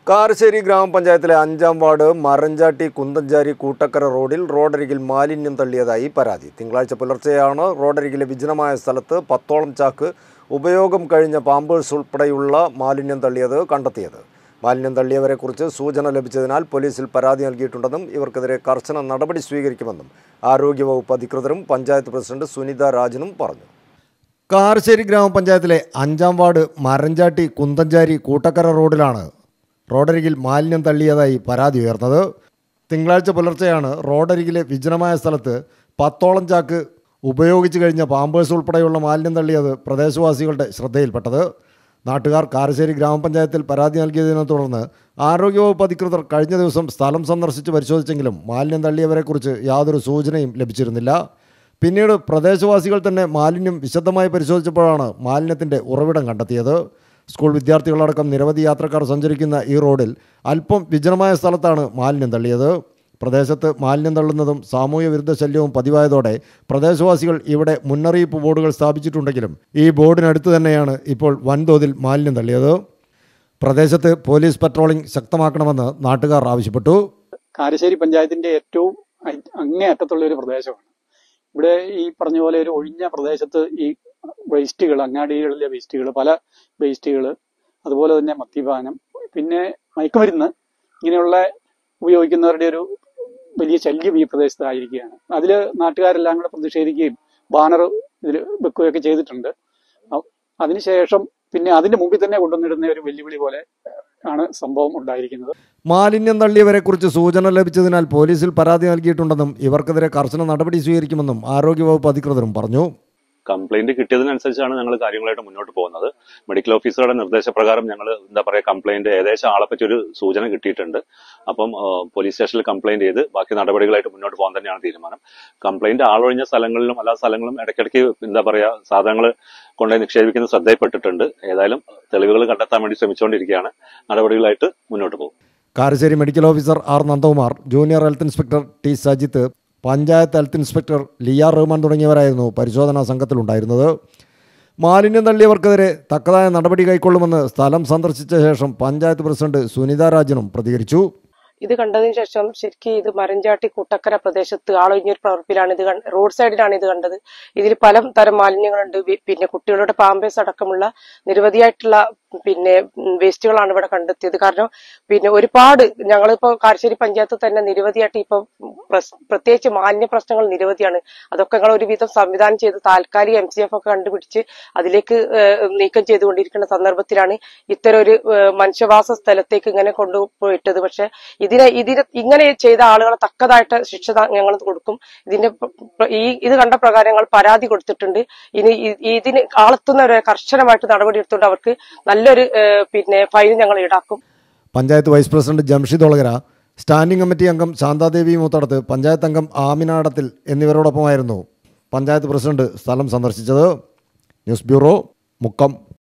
കാരശ്ശേരി ഗ്രാമപഞ്ചായത്തിലെ അഞ്ചാം വാർഡ് മറഞ്ചാട്ടി കുന്തഞ്ചാരി കൂട്ടക്കര റോഡിൽ റോഡരികിൽ മാലിന്യം തള്ളിയതായി പരാതി തിങ്കളാഴ്ച പുലർച്ചെയാണ് റോഡരികിലെ വിജനമായ സ്ഥലത്ത് പത്തോളം ചാക്ക് ഉപയോഗം കഴിഞ്ഞ പാമ്പേഴ്സ് ഉൾപ്പെടെയുള്ള മാലിന്യം തള്ളിയത് കണ്ടെത്തിയത് മാലിന്യം തള്ളിയവരെക്കുറിച്ച് സൂചന ലഭിച്ചതിനാൽ പോലീസിൽ പരാതി നൽകിയിട്ടുണ്ടെന്നും ഇവർക്കെതിരെ കർശന നടപടി സ്വീകരിക്കുമെന്നും ആരോഗ്യവകുപ്പ് അധികൃതരും പഞ്ചായത്ത് പ്രസിഡന്റ് സുനിത രാജനും പറഞ്ഞു കാരശ്ശേരി ഗ്രാമപഞ്ചായത്തിലെ അഞ്ചാം വാർഡ് മരഞ്ചാട്ടി കുന്തഞ്ചാരി കൂട്ടക്കര റോഡിലാണ് റോഡരികിൽ മാലിന്യം തള്ളിയതായി പരാതി ഉയർന്നത് തിങ്കളാഴ്ച പുലർച്ചെയാണ് റോഡരികിലെ വിജനമായ സ്ഥലത്ത് പത്തോളം ചാക്ക് ഉപയോഗിച്ച് കഴിഞ്ഞ പാമ്പേഴ്സ് ഉൾപ്പെടെയുള്ള മാലിന്യം തള്ളിയത് പ്രദേശവാസികളുടെ ശ്രദ്ധയിൽപ്പെട്ടത് നാട്ടുകാർ കാരശ്ശേരി ഗ്രാമപഞ്ചായത്തിൽ പരാതി നൽകിയതിനെ തുടർന്ന് ആരോഗ്യവകുപ്പ് അധികൃതർ കഴിഞ്ഞ ദിവസം സ്ഥലം സന്ദർശിച്ച് പരിശോധിച്ചെങ്കിലും മാലിന്യം തള്ളിയവരെക്കുറിച്ച് യാതൊരു സൂചനയും ലഭിച്ചിരുന്നില്ല പിന്നീട് പ്രദേശവാസികൾ തന്നെ മാലിന്യം വിശദമായി പരിശോധിച്ചപ്പോഴാണ് മാലിന്യത്തിൻ്റെ ഉറവിടം കണ്ടെത്തിയത് സ്കൂൾ വിദ്യാർത്ഥികളടക്കം നിരവധി യാത്രക്കാർ സഞ്ചരിക്കുന്ന ഈ റോഡിൽ അല്പം വിജനമായ സ്ഥലത്താണ് മാലിന്യം തള്ളിയത് പ്രദേശത്ത് മാലിന്യം തള്ളുന്നതും സാമൂഹ്യ വിരുദ്ധ ശല്യവും പതിവായതോടെ പ്രദേശവാസികൾ ഇവിടെ മുന്നറിയിപ്പ് ബോർഡുകൾ സ്ഥാപിച്ചിട്ടുണ്ടെങ്കിലും ഈ ബോർഡിനടുത്ത് തന്നെയാണ് ഇപ്പോൾ വൻതോതിൽ മാലിന്യം തള്ളിയത് പ്രദേശത്ത് പോലീസ് പട്രോളിംഗ് ശക്തമാക്കണമെന്ന് നാട്ടുകാർ ആവശ്യപ്പെട്ടു കാരശ്ശേരി പഞ്ചായത്തിന്റെ ഏറ്റവും അ- അങ്ങേയറ്റത്തുള്ള ഒരു പ്രദേശമാണ് ഇവിടെ ഈ പറഞ്ഞ പോലെ ഒരു ഒഴിഞ്ഞ പ്രദേശത്ത് ഈ വേസ്റ്റുകൾ അങ്ങാടികളിലെ വേസ്റ്റുകൾ പല വേസ്റ്റുകൾ അതുപോലെ തന്നെ മദ്യപാനം പിന്നെ മയക്കുമരുന്ന് ഇങ്ങനെയുള്ള ഉപയോഗിക്കുന്നവരുടെ ഒരു വലിയ ശല്യം ഈ പ്രദേശത്തായിരിക്കുകയാണ് അതിൽ നാട്ടുകാരെല്ലാം കൂടെ പ്രതിഷേധിക്കുകയും ബാനർ ഇതിൽ വെക്കുകയൊക്കെ ചെയ്തിട്ടുണ്ട് അ- അതിനുശേഷം പിന്നെ അതിന്റെ മുമ്പിൽ തന്നെ കൊണ്ടുവന്നിടുന്ന ഒരു വെല്ലുവിളി പോലെ ആണ് സംഭവം ഉണ്ടായിരിക്കുന്നത് മാലിന്യം തള്ളിയവരെക്കുറിച്ച് സൂചന ലഭിച്ചതിനാൽ പോലീസിൽ പരാതി നൽകിയിട്ടുണ്ടെന്നും ഇവർക്കെതിരെ കർശന നടപടി സ്വീകരിക്കുമെന്നും ആരോഗ്യവകുപ്പ് അധികൃതരും പറഞ്ഞു കംപ്ലൈന്റ് കിട്ടിയതിനനുസരിച്ചാണ് ഞങ്ങൾ കാര്യങ്ങളായിട്ട് മുന്നോട്ട് പോകുന്നത് മെഡിക്കൽ ഓഫീസറുടെ നിർദ്ദേശപ്രകാരം ഞങ്ങൾ എന്താ പറയുക കംപ്ലൈന്റ് ഏകദേശം ആളെ പറ്റി ഒരു സൂചന കിട്ടിയിട്ടുണ്ട് അപ്പം ആ, പോലീസ് സ്റ്റേഷനിൽ കംപ്ലൈന്റ് ചെയ്ത് ബാക്കി നടപടികളായിട്ട് മുന്നോട്ട് പോകാൻ തന്നെയാണ് തീരുമാനം കംപ്ലൈന്റ് ആളൊഴിഞ്ഞ സ്ഥലങ്ങളിലും എല്ലാ സ്ഥലങ്ങളും ഇടയ്ക്കിടയ്ക്ക് എന്താ പറയുക സാധനങ്ങൾ കൊണ്ടുപോയി നിക്ഷേപിക്കുന്നത് ശ്രദ്ധയിൽപ്പെട്ടിട്ടുണ്ട് ഏതായാലും തെളിവുകൾ കണ്ടെത്താൻ വേണ്ടി ശ്രമിച്ചുകൊണ്ടിരിക്കുകയാണ് നടപടികളായിട്ട് മുന്നോട്ട് പോകും Karassery medical officer R Nandakumar junior health inspector T Sajith panchayat health inspector Liya Rahman തുടങ്ങിയവരായിരുന്നു പരിശോധനാ സംഘത്തിലുണ്ടായിരുന്നത് മാലിന്യം തള്ളിയവർക്കെതിരെ തക്കതായ നടപടി കൈക്കൊള്ളുമെന്ന് സ്ഥലം സന്ദർശിച്ച ശേഷം പഞ്ചായത്ത് പ്രസിഡന്റ് സുനിത രാജനും പ്രതികരിച്ചു ഇത് കണ്ടതിന് ശേഷം ശരിക്കും ഇത് മരഞ്ചാട്ടി കുട്ടക്കര പ്രദേശത്ത് ആളൊഴിഞ്ഞൊരു പറമ്പിലാണ് ഇത് കണ്ട- റോഡ് സൈഡിലാണ് ഇത് കണ്ടത് ഇതിൽ പല തരം മാലിന്യങ്ങളുണ്ട് വി- പിന്നെ കുട്ടികളുടെ പാമ്പേഴ്സ് അടക്കമുള്ള നിരവധിയായിട്ടുള്ള പിന്നെ ഉം, വേസ്റ്റുകളാണ് ഇവിടെ കണ്ടെത്തിയത് കാരണം പിന്നെ ഒരുപാട് ഞങ്ങളിപ്പോ കാരശ്ശേരി പഞ്ചായത്ത് തന്നെ നിരവധിയായിട്ട് ഇപ്പൊ പ്രസ്- പ്രത്യേകിച്ച് മാലിന്യ പ്രശ്നങ്ങൾ നിരവധിയാണ് അതൊക്കെ ഞങ്ങൾ ഒരുവിധം സംവിധാനം ചെയ്ത് താൽക്കാലിക എം സി എഫ് ഒക്കെ കണ്ടുപിടിച്ച് അതിലേക്ക് ഏഹ്, നീക്കം ചെയ്തുകൊണ്ടിരിക്കുന്ന സന്ദർഭത്തിലാണ് ഇത്തരം ഒരു ഏഹ്, മനുഷ്യവാസ സ്ഥലത്തേക്ക് ഇങ്ങനെ കൊണ്ടുപോയിട്ടത് പക്ഷെ ഇതിനെ ഇതിന് ഇങ്ങനെ ചെയ്ത ആളുകളെ തക്കതായിട്ട് ശിക്ഷ ഞങ്ങൾ കൊടുക്കും ഇതിന്റെ പ്ര- പ്ര- ഈ ഇത് കണ്ട പ്രകാരം ഞങ്ങൾ പരാതി കൊടുത്തിട്ടുണ്ട് ഇനി ഇ- ഇതിന് ആളെത്തുന്നവരെ കർശനമായിട്ട് നടപടി എടുത്തുകൊണ്ട് അവർക്ക് നല്ലൊരു ഏഹ്, പിന്നെ ഫൈൻ ഞങ്ങൾ ഈടാക്കും panchayat vice president Jamshid Olakara standing committee അംഗം ശാന്താദേവി മൂത്തടത്ത് പഞ്ചായത്ത് അംഗം ആമിനാടത്തിൽ എന്നിവരോടൊപ്പമായിരുന്നു പഞ്ചായത്ത് പ്രസിഡന്റ് സ്ഥലം സന്ദർശിച്ചത് ന്യൂസ് ബ്യൂറോ മുക്കം